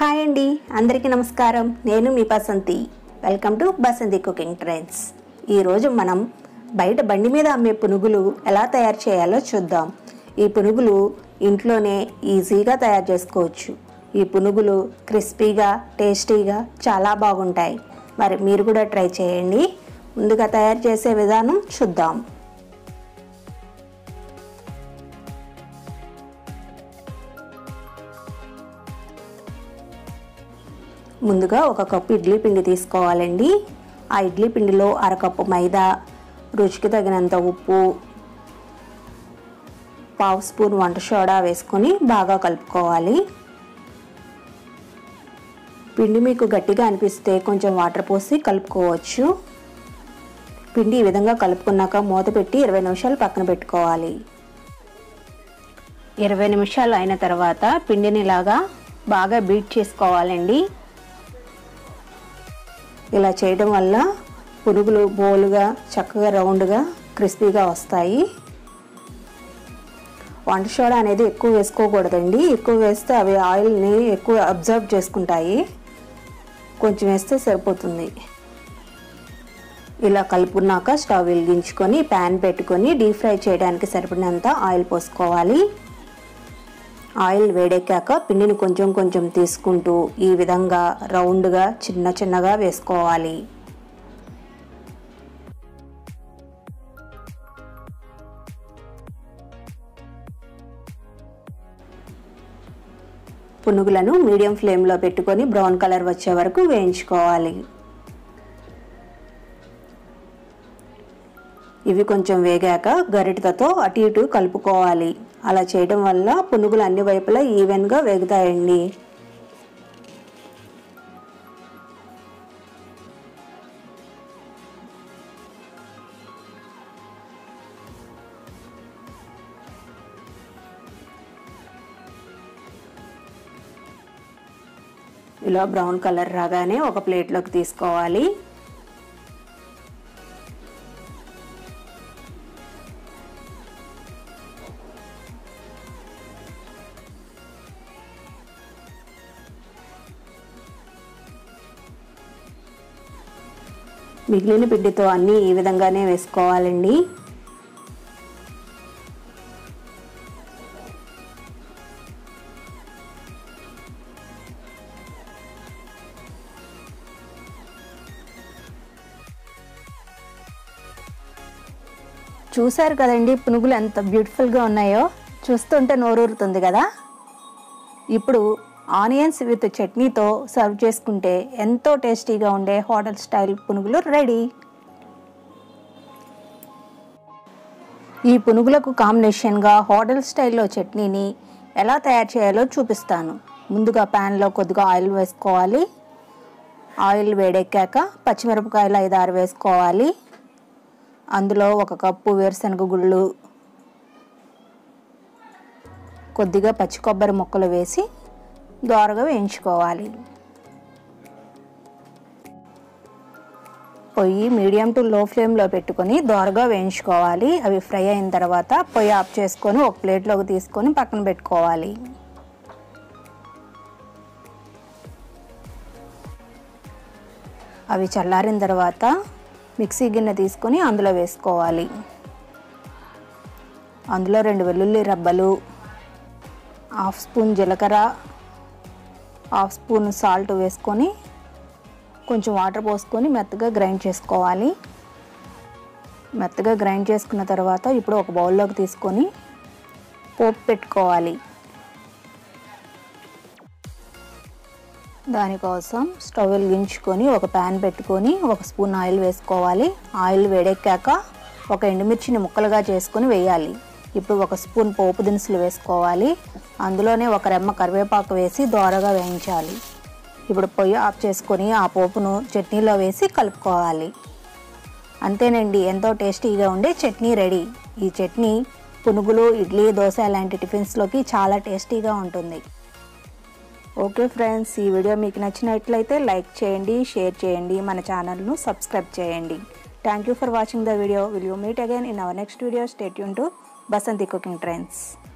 hi అండి అందరికీ నమస్కారం నేను మీ Basanthi welcome to Basanthi cooking trends ఈరోజు మనం బయట బండి మీద అమ్మే పునుగులు ఎలా తయారు చేయాలో చూద్దాం ఈ పునుగులు ఇంట్లోనే ఈజీగా తయారు చేసుకోవచ్చు ఈ పునుగులు క్రిస్పీగా టేస్టీగా చాలా బాగుంటాయి మరి మీరు కూడా ట్రై చేయండి ముందుగా తయారు చేసే విధానం చూద్దాం ముందుగా ఒక కప్పు ఇడ్లీ పిండి తీసుకోవాలండి ఆ ఇడ్లీ పిండిలో అరకప్పు మైదా రుచికి తగినంత ఉప్పు పావు స్పూన్ వంట సోడా వేసుకొని బాగా కలుపుకోవాలి పిండి మీకు గట్టిగా అనిపిస్తే కొంచెం వాటర్ పోసి కలుపుకోవచ్చు పిండి ఈ విధంగా కలుపుకున్నాక మూత పెట్టి ఇరవై నిమిషాలు పక్కన పెట్టుకోవాలి ఇరవై నిమిషాలు అయిన తర్వాత పిండిని ఇలాగా బాగా బీట్ చేసుకోవాలండి ఇలా చేయడం వల్ల పురుగులు బోలుగా చక్కగా రౌండ్గా క్రిస్పీగా వస్తాయి వంట సోడా అనేది ఎక్కువ వేసుకోకూడదండి ఎక్కువ వేస్తే అవి ఆయిల్ని ఎక్కువ అబ్జర్వ్ చేసుకుంటాయి కొంచెం వేస్తే సరిపోతుంది ఇలా కలుపుకున్నాక స్టవ్ వెలిగించుకొని ప్యాన్ పెట్టుకొని డీప్ ఫ్రై చేయడానికి సరిపడినంత ఆయిల్ పోసుకోవాలి ఆయిల్ వేడెక్కాక పిండిని కొంచెం కొంచెం తీసుకుంటూ ఈ విధంగా రౌండ్గా చిన్న చిన్నగా వేసుకోవాలి పునుగులను మీడియం ఫ్లేమ్లో పెట్టుకొని బ్రౌన్ కలర్ వచ్చే వరకు వేయించుకోవాలి ఇవి కొంచెం వేగాక గరిటతో అటు ఇటు కలుపుకోవాలి అలా చేయడం వల్ల పునుగులు అన్ని వైపులా ఈవెన్గా వేగుతాయండి ఇలా బ్రౌన్ కలర్ రాగానే ఒక ప్లేట్లోకి తీసుకోవాలి మిగిలిన పిండితో అన్నీ ఈ విధంగానే వేసుకోవాలండి చూశారు కదండి పునుగులు ఎంత బ్యూటిఫుల్గా ఉన్నాయో చూస్తుంటే నోరూరుతుంది కదా ఇప్పుడు ఆనియన్స్ విత్ చట్నీతో సర్వ్ చేసుకుంటే ఎంతో టేస్టీగా ఉండే హోటల్ స్టైల్ పునుగులు రెడీ ఈ పునుగులకు కాంబినేషన్గా హోటల్ స్టైల్లో చట్నీని ఎలా తయారు చేయాలో చూపిస్తాను ముందుగా ప్యాన్లో కొద్దిగా ఆయిల్ వేసుకోవాలి ఆయిల్ వేడెక్కాక పచ్చిమిరపకాయలు ఐదు ఆరు వేసుకోవాలి అందులో ఒక కప్పు వేరుశనగ గుళ్ళు కొద్దిగా పచ్చి కొబ్బరి ముక్కలు వేసి దోరగా వేయించుకోవాలి పొయ్యి మీడియం టు లో ఫ్లేమ్లో పెట్టుకొని దోరగా వేయించుకోవాలి అవి ఫ్రై అయిన తర్వాత పొయ్యి ఆఫ్ చేసుకొని ఒక ప్లేట్లోకి తీసుకొని పక్కన పెట్టుకోవాలి అవి చల్లారిన తర్వాత మిక్సీ గిన్నె తీసుకొని అందులో వేసుకోవాలి అందులో రెండు వెల్లుల్లి రబ్బలు హాఫ్ స్పూన్ జీలకర్ర హాఫ్ స్పూన్ సాల్ట్ వేసుకొని కొంచెం వాటర్ పోసుకొని మెత్తగా గ్రైండ్ చేసుకోవాలి మెత్తగా గ్రైండ్ చేసుకున్న తర్వాత ఇప్పుడు ఒక బౌల్లోకి తీసుకొని పోపు పెట్టుకోవాలి దానికోసం స్టవ్ వెలిగించుకొని ఒక ప్యాన్ పెట్టుకొని ఒక స్పూన్ ఆయిల్ వేసుకోవాలి ఆయిల్ వేడెక్కాక ఒక ఎండుమిర్చిని ముక్కలుగా చేసుకొని వేయాలి ఇప్పుడు ఒక స్పూన్ పోపు దినుసులు వేసుకోవాలి అందులోనే ఒక రెమ్మ కరివేపాకు వేసి దోరగా వేయించాలి ఇప్పుడు పొయ్యి ఆఫ్ చేసుకొని ఆ పోపును చట్నీలో వేసి కలుపుకోవాలి అంతేనండి ఎంతో టేస్టీగా ఉండే చట్నీ రెడీ ఈ చట్నీ పునుగులు ఇడ్లీ దోశ లాంటి టిఫిన్స్లోకి చాలా టేస్టీగా ఉంటుంది ఓకే ఫ్రెండ్స్ ఈ వీడియో మీకు నచ్చినట్లయితే లైక్ చేయండి షేర్ చేయండి మన ఛానల్ను సబ్స్క్రైబ్ చేయండి thank you for watching the video will you meet again in our next video stay యూన్ టు బసంతి కుకింగ్ ట్రెండ్స్